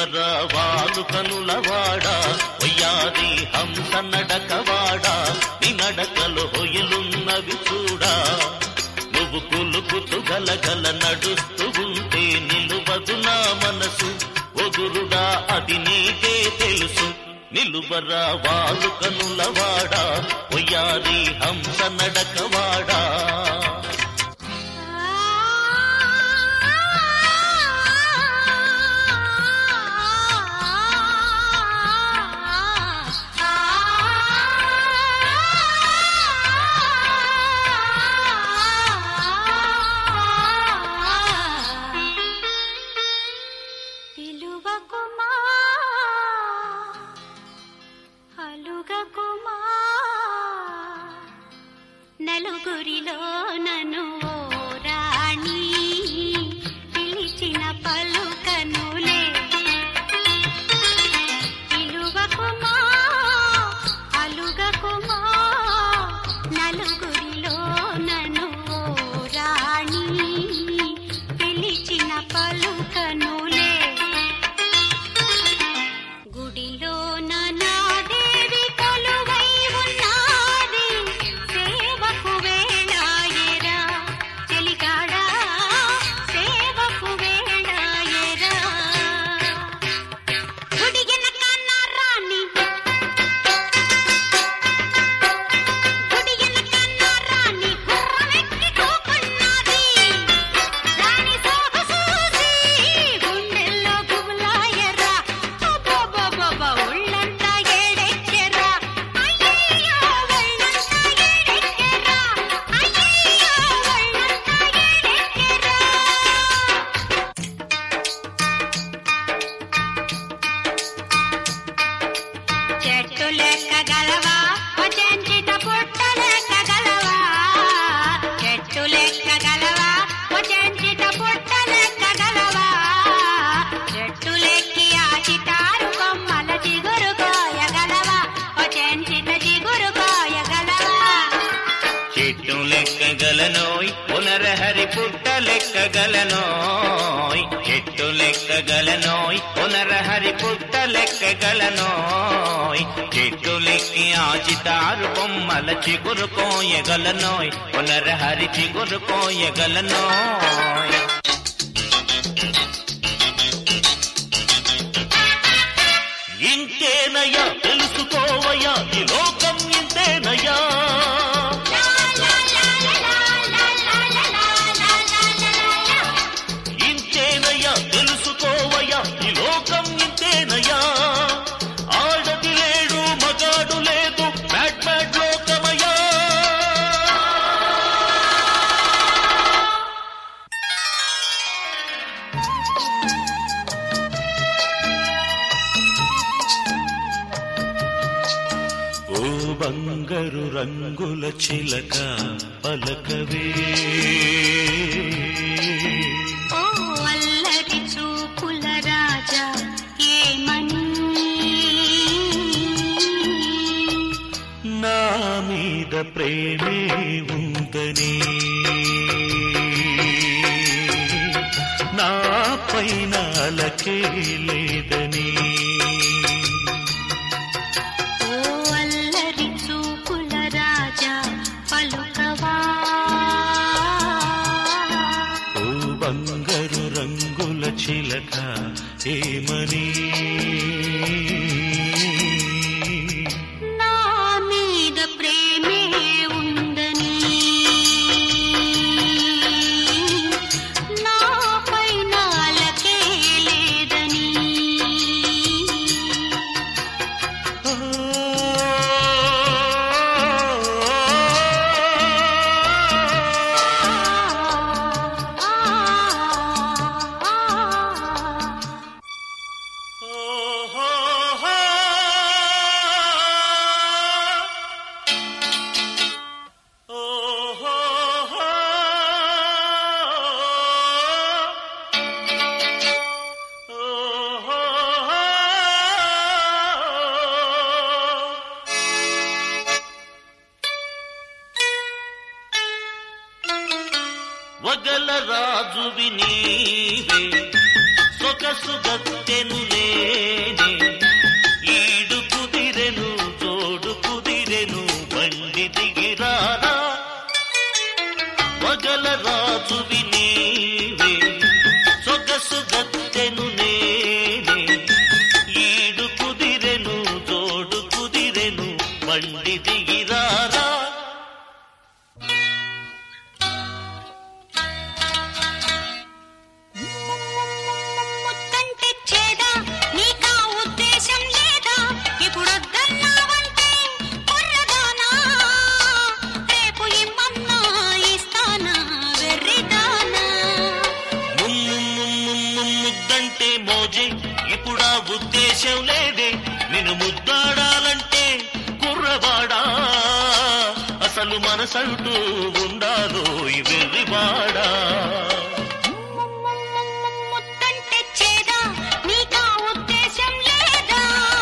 నిలువరావాలు కనులవాడా వయ్యారి హంస నడకవాడా నీ నడకలు హొయలున్నవి చూడా నువ్వు కులుకుతూ గలగల నడుస్తూ ఉంటే నిలువదు నా మనసు ఒదురుడా అది నీకే తెలుసు నిలువరా వాలు కనులవాడా ఒయ్యారి హంస నడకవాడా పిలువకుమా అలుగకుమా నలుగురిలో నన్ను ఓ రాణి పిలిచిన పలుకనులే పిలువకుమా అలుగకుమా నలుగురిలో నన్ను ఓ రాణి పిలిచిన పలుకనులే గుడిలో నా దేవి కొలువై ఉన్నది సేవకు వేళాయరా చెలికాడా సేవకు వేళాయరా గుడి వెనక నా రాణి గుడి వెనక నా రాణి గుర్రమెక్కి కూకున్నది రాణి సోకు చూసి గుండెల్లో గుబులాయరా అబ్బబ్బబ్బబ్బ ఒళ్ళంతా ఏడెక్కెరా అయ్యయ్యో ఒళ్ళంతా ఏడెక్కెరా అయ్యయ్యో ఒళ్ళంతా ఏడెక్కెరా చెట్టు లెక్కగలవా వచంచిత పుట్ట లెక్కగలవా చెట్టు లెక్కగలవా వచంచిత పుట్ట లెక్కగలవా చెట్టు లెక్కి ఆ చిటారు కొమ్మల చిగురు కోయగలవా వచంచిత చిగురు కోయగలవా చెట్టు లెక్కగలనోయ్ పునరహరి పుట్ట లెక్కగలనోయ్ చెట్టు లెక్కగలనోయ్ పునరహరి పుట్ట లెక్కగలనోయ్ చెట్టు లెక్కి ఆచితారు బొమ్మల చిగురు కోయగలనోయ్ పునరహరి చిగురు కోయగలనోయ్ ఇంతేనయ్యా తెలుసుకోవయ్యా ఈ లోకం ఇంతేనయ్యా ఇంతేనయ్యా తెలుసుకోవయ్యా ఈ లోకం ఇంతేనయ్యా ఆడది లేడు మగాడు లేదు బ్యాడ్ బ్యాడ్ లోకమయ్యా ఓ బంగారు రంగుల చిలక పలకవే ఓ అల్లరి చూపుల రాజా ఏమని నా మీద ప్రేమే ఉందని నా పైన అలకే లేదని ఓ అల్లరి చూపుల రాజా పలుకవా ఓ బంగారు రంగుల చిలక ఏమని నా మీద ప్రేమే ఉందని నా పైన అలకే లేదని వగల రాజువి నీవే సొగసు గత్తెను నేనే ఈడు కుదిరెను జోడు కుదిరెను బండి దిగిరారా వగల రాజువి నీవే సొగసు గత్తెను నేనే ఈడు కుదిరెను జోడు కుదిరెను బండి దిగిరారా ముత్తంటే చేదా నీకా ఉద్దేశం లేదా ఇప్పుడు వద్దన్నావంటే కుర్రదానా రేపు ఇమ్మన్నా ఇస్తానా వెర్రిదానా ముమ్ము ముమ్ము ముద్దంటే మోజే ఇప్పుడా ఉద్దేశం లేదే నేను ముద్దాడాలంటే కుర్రవాడా అసలు మనసంటూ ఉండాలో ఈ వెర్రివాడా ముత్తంటే చేదా నీకా ఉద్దేశం లేదా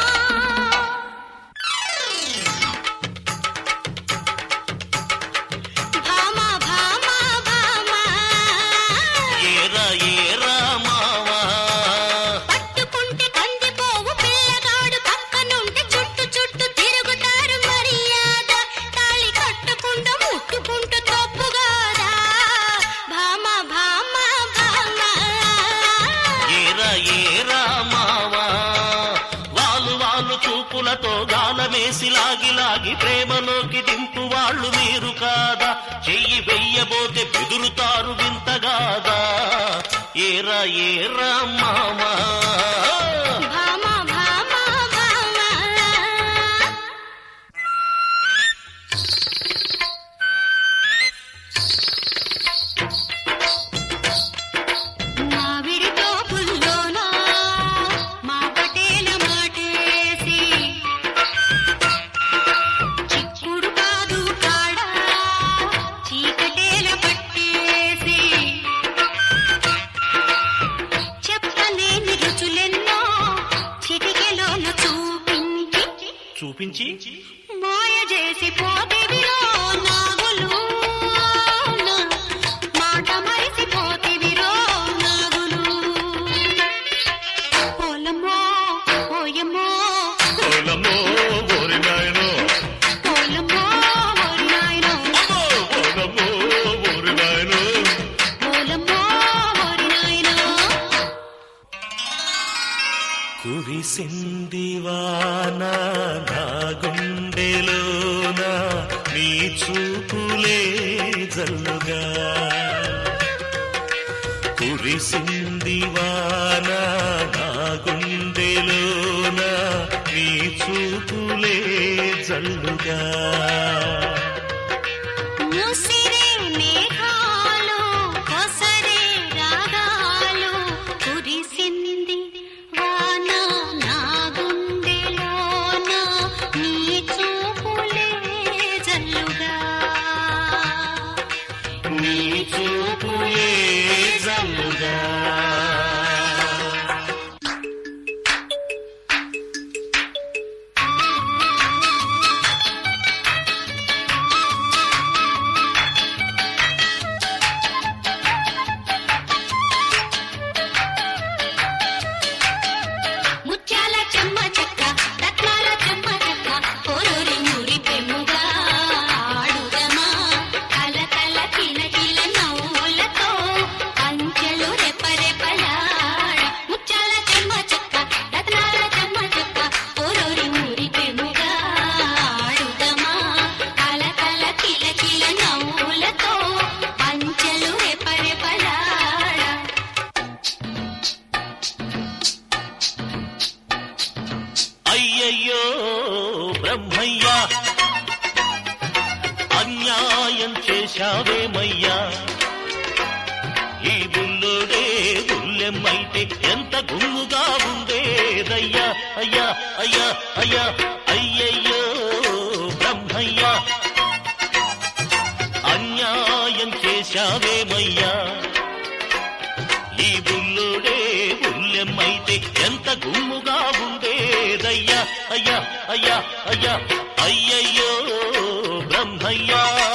భామా భామా భామా ఏరా ఏరా మావా పట్టుకుంటే కందిపోవు పిల్లగాడు పక్కనుంటే చుట్టు చుట్టు తిరుగుతారు మర్యాద తాళి కట్టుకుంటూ ముట్టుకుంటూ తప్పుగాదా భామ భామ భామ ఏరా ఏరా మావా వాళ్ళు వాళ్ళు చూపులతో గాలమేసి లాగి లాగి ప్రేమలోకి దింపు వాళ్ళు మీరు కాదా చెయ్యి వెయ్యబోతే బెదురుతారు వింతగాదా ఏరా ఏరా మావా భామ భామ భామ మావిడితో పుల్లోనా మా పటేల మాటేసి చిక్కుడు కాదు కాడా చీకటేల పట్టేసి చెప్పలేని రుచులెన్నో చిటికెలోన చూపించి చూపించి మాయ చేసి పోతివిరో నాగులు నా మాట మరిసి పోతివిరో నాగులు పొలమో ఓయమో ఓలమ్మో ఓరి నాయనో పొలమో ఓరి నాయనో అమ్మో ఓలమ్మో ఓరి నాయనో పొలమో ఓరి నాయనో కురిసింది వాన నా గుండెలోన నీ చూపులే జల్లుగా కురిసింది వాన నా గుండెలోన నీ చూపులే జల్లుగా ముసిరే మేఘాలు కొసరే రాగాలు కురిసింది వాన నా గుండెలోన నీ చూపులే జల్లుగా నీ చూపులే జల్లుగా ముత్యాల చెమ్మ చెక్క రత్నాల చెమ్మ చెక్క కోరూరి మురి పెమ్ముగా ఆడుదమా కల కల కిల కిల నవ్వులతో అంచెలు రెపరెపలాడ ముత్యాల చెమ్మ చెక్క రత్నాల చెమ్మ చెక్క కోరూరి మురి పెమ్ముగా ఆడుదమా కల కల కిల కిల నవ్వులతో అంచెలు రెపరెపలాడ అయ్యయ్యో బ్రహ్మయ్యా అన్యాయం చేశావేమయ్యా ఈ బుల్లుడే బుల్లెమ్మైతే ఎంత గుమ్ముగా ఉండేదయ్యా అయ్యా అయ్యా అయ్యా అయ్యయ్యో బ్రహ్మయ్యా అన్యాయం చేశావేమయ్యా ఈ బుల్లుడే బుల్లెమ్మైతే ఎంత గుమ్ముగా ఉండేదయ్యా అయ్యా అయ్యా అయ్యా అయ్యయ్యో బ్రహ్మయ్యా